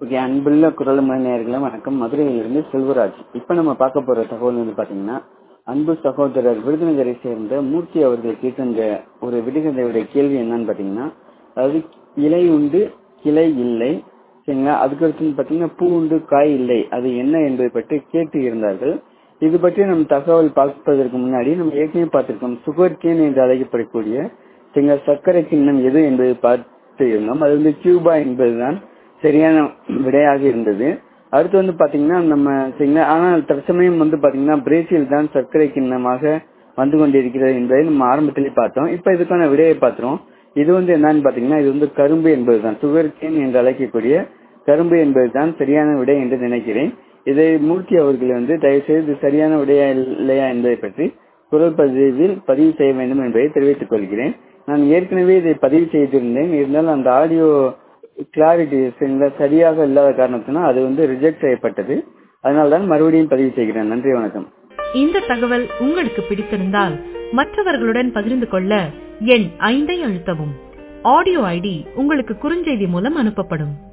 okay அன்புள்ள குரல் நேயர்களே வணக்கம் மதுரையிலிருந்து செல்வராஜ் இப்போ நம்ம பார்க்க போற தகவல் வந்து பாத்தீங்கன்னா அன்பு சகோதரர் விருதுநகரை சேர்ந்த மூர்த்தி அவர்கள் கேட்டிருந்த ஒரு விடுகதையுடைய கேள்வி என்னன்னு பாத்தீங்கன்னா அதாவது இலை உண்டு கிளை இல்லை சரிங்களா அதுக்கடுத்து வந்து பாத்தீங்கன்னா பூ உண்டு காய் இல்லை அது என்ன என்பதை பற்றி கேட்டு இருந்தார்கள் இது பற்றி நம்ம தகவல் பார்ப்பதற்கு முன்னாடி நம்ம ஏற்கனவே பார்த்திருக்கோம் சுகர் கேன் என்று அழைக்கப்படக்கூடிய சரிங்களா சர்க்கரை கிண்ணம் எது என்பதை பார்த்து இருந்தோம் அது வந்து கியூபா என்பதுதான் சரியான விடையாக இருந்தது அடுத்து வந்து பாத்தீங்கன்னா நம்ம சரிங்களா ஆனால் தற்சமயம் வந்து பாத்தீங்கன்னா பிரேசில் தான் சர்க்கரை கிண்ணமாக வந்து கொண்டிருக்கிறது என்பதை நம்ம ஆரம்பத்திலே பார்த்தோம் இப்ப இதுக்கான விடையை பார்க்கிறோம் இது வந்து என்னன்னு பாத்தீங்கன்னா இது வந்து கரும்பு என்பதுதான் சுகர் கேன் என்று அழைக்கக்கூடிய கரும்பு என்பதுதான் சரியான விடை என்று நினைக்கிறேன் இதை மூர்த்தி அவர்கள் வந்து தயவு செய்து சரியான விடையா இல்லையா என்பதை பற்றி குரல் பதிவில் பதிவு செய்ய வேண்டும் என்பதை தெரிவித்துக் கொள்கிறேன் நான் ஏற்கனவே இதை பதிவு செய்திருந்தேன் இருந்தாலும் அந்த ஆடியோ கிளாரிட்டி சரியாக இல்லாத காரணத்தினால் அது வந்து ரிஜெக்ட் செய்யப்பட்டது அதனால தான் மறுபடியும் பதிவு செய்கிறேன் நன்றி வணக்கம் இந்த தகவல் உங்களுக்கு பிடித்திருந்தால் மற்றவர்களுடன் பகிர்ந்து கொள்ள எண் ஐந்தை அழுத்தவும் ஆடியோ ஐடி உங்களுக்கு குறுஞ்செய்தி மூலம் அனுப்பப்படும்